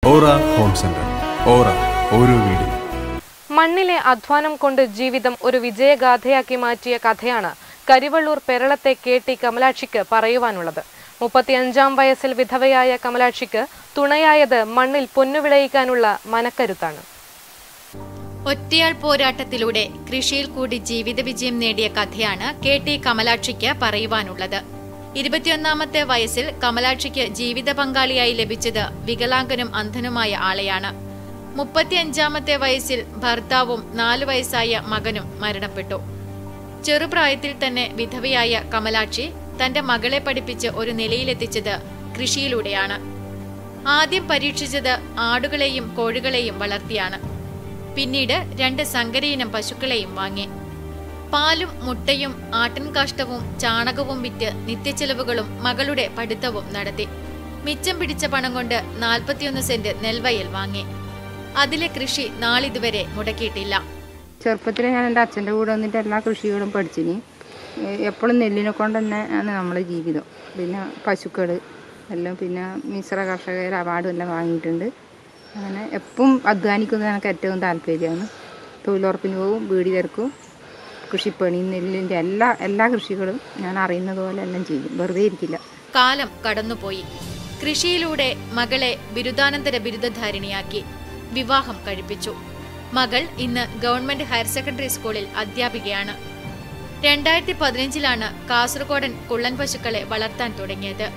ഓറ home centre ഓറ ഓരോ വീടും മണ്ണിലെ അധ്വാനം കൊണ്ട് ജീവിതം ഒരു വിജയഗാഥയാക്കി മാറ്റിയ കഥയാണ് കരിവള്ളൂർ പെരളത്തെ കെ ടി കമലാക്ഷിക്ക് പറയുവാനുള്ളത് മുപ്പത്തിയഞ്ചാം വയസ്സിൽ വിധവയായ കമലാക്ഷിക്ക് തുണയായത് മണ്ണിൽ പൊന്നുവിളയിക്കാനുള്ള മനക്കരുത്താണ് ഒറ്റയാൾ പോരാട്ടത്തിലൂടെ കൃഷിയിൽ കൂടി ജീവിത വിജയം നേടിയ കഥയാണ് കെ ടി കമലാക്ഷിക്ക് പറയുവാനുള്ളത് ഇരുപത്തിയൊന്നാമത്തെ വയസ്സിൽ കമലാക്ഷിക്ക് ജീവിത പങ്കാളിയായി ലഭിച്ചത് വികലാംഗനും അന്ധനുമായ ആളെയാണ് മുപ്പത്തിയഞ്ചാമത്തെ വയസ്സിൽ ഭർത്താവും നാലു വയസ്സായ മകനും മരണപ്പെട്ടു ചെറുപ്രായത്തിൽ തന്നെ വിധവയായ കമലാക്ഷി തന്റെ മകളെ പഠിപ്പിച്ച് ഒരു നിലയിലെത്തിച്ചത് കൃഷിയിലൂടെയാണ് ആദ്യം പരീക്ഷിച്ചത് ആടുകളെയും കോഴികളെയും വളർത്തിയാണ് പിന്നീട് രണ്ട് സങ്കരയിനം പശുക്കളെയും വാങ്ങി പാലും മുട്ടയും ആട്ടിൻകാഷ്ടവും ചാണകവും വിറ്റ് നിത്യച്ചെലവുകളും മകളുടെ പഠിത്തവും നടത്തി മിച്ചം പിടിച്ച പണം കൊണ്ട് നാൽപ്പത്തിയൊന്ന് സെന്റ് നെൽവയൽ വാങ്ങി അതിലെ കൃഷി നാളിതുവരെ മുടക്കിയിട്ടില്ല ചെറുപ്പത്തിൽ ഞാൻ എൻ്റെ അച്ഛൻ്റെ കൂടെ വന്നിട്ട് എല്ലാ കൃഷികളും പഠിച്ചിനി എപ്പോഴും നെല്ലിനെ കൊണ്ട് തന്നെ ആണ് നമ്മളെ ജീവിതം പിന്നെ പശുക്കൾ എല്ലാം പിന്നെ മിശ്ര കർഷകർ അവാർഡും എല്ലാം വാങ്ങിയിട്ടുണ്ട് അങ്ങനെ എപ്പം അധ്വാനിക്കുന്നത് എനിക്ക് ഏറ്റവും താല്പര്യമാണ് തൊഴിലുറപ്പിന് പോവും വീടി തിരക്കും കൃഷിപ്പണി നെല്ലിൻ്റെ എല്ലാ എല്ലാ കൃഷികളും ഞാൻ അറിയുന്നത് പോലെ എല്ലാം ചെയ്യും വെറുതെ ഇരിക്കില്ല കാലം കടന്നുപോയി കൃഷിയിലൂടെ മകളെ ബിരുദാനന്തര ബിരുദധാരിണിയാക്കി വിവാഹം കഴിപ്പിച്ചു മകൾ ഇന്ന് ഗവൺമെന്റ് ഹയർ സെക്കൻഡറി സ്കൂളിൽ അധ്യാപികയാണ് രണ്ടായിരത്തി പതിനഞ്ചിലാണ് കാസർഗോഡൻ കുള്ളൻ പശുക്കളെ വളർത്താൻ തുടങ്ങിയത്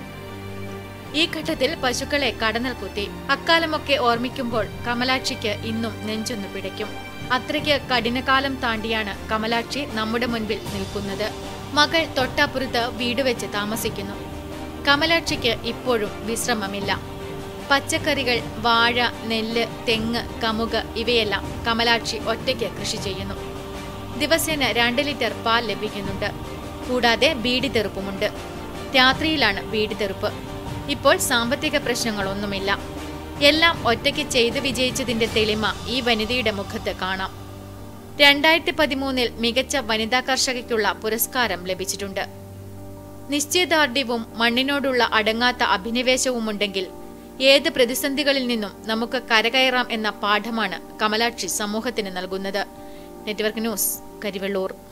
ഈ ഘട്ടത്തിൽ പശുക്കളെ കടന്നൽ കുത്തി അക്കാലമൊക്കെ ഓർമ്മിക്കുമ്പോൾ കമലാക്ഷിക്ക് ഇന്നും നെഞ്ചൊന്നു പിടയ്ക്കും അത്രയ്ക്ക് കഠിനകാലം താണ്ടിയാണ് കമലാക്ഷി നമ്മുടെ മുൻപിൽ നിൽക്കുന്നത് മകൾ തൊട്ടപ്പുറത്ത് വീട് വെച്ച് താമസിക്കുന്നു കമലാക്ഷിക്ക് ഇപ്പോഴും വിശ്രമമില്ല പച്ചക്കറികൾ വാഴ നെല്ല് തെങ്ങ് കമുക് ഇവയെല്ലാം കമലാക്ഷി ഒറ്റയ്ക്ക് കൃഷി ചെയ്യുന്നു ദിവസേന രണ്ട് ലിറ്റർ പാൽ ലഭിക്കുന്നുണ്ട് കൂടാതെ ബീഡി തെറുപ്പുമുണ്ട് രാത്രിയിലാണ് ബീഡി തെറുപ്പ് ഇപ്പോൾ സാമ്പത്തിക പ്രശ്നങ്ങളൊന്നുമില്ല എല്ലാം ഒറ്റയ്ക്ക് ചെയ്തു വിജയിച്ചതിന്റെ തെളിമ ഈ വനിതയുടെ മുഖത്ത് കാണാം രണ്ടായിരത്തി പതിമൂന്നിൽ മികച്ച വനിതാ കർഷകയ്ക്കുള്ള പുരസ്കാരം ലഭിച്ചിട്ടുണ്ട് നിശ്ചയദാർഢ്യവും മണ്ണിനോടുള്ള അടങ്ങാത്ത അഭിനിവേശവുമുണ്ടെങ്കിൽ ഏത് പ്രതിസന്ധികളിൽ നിന്നും നമുക്ക് കരകയറാം എന്ന പാഠമാണ് കമലാക്ഷി സമൂഹത്തിന് നൽകുന്നത് നെറ്റ്വർക്ക് ന്യൂസ് കരിവെള്ളൂർ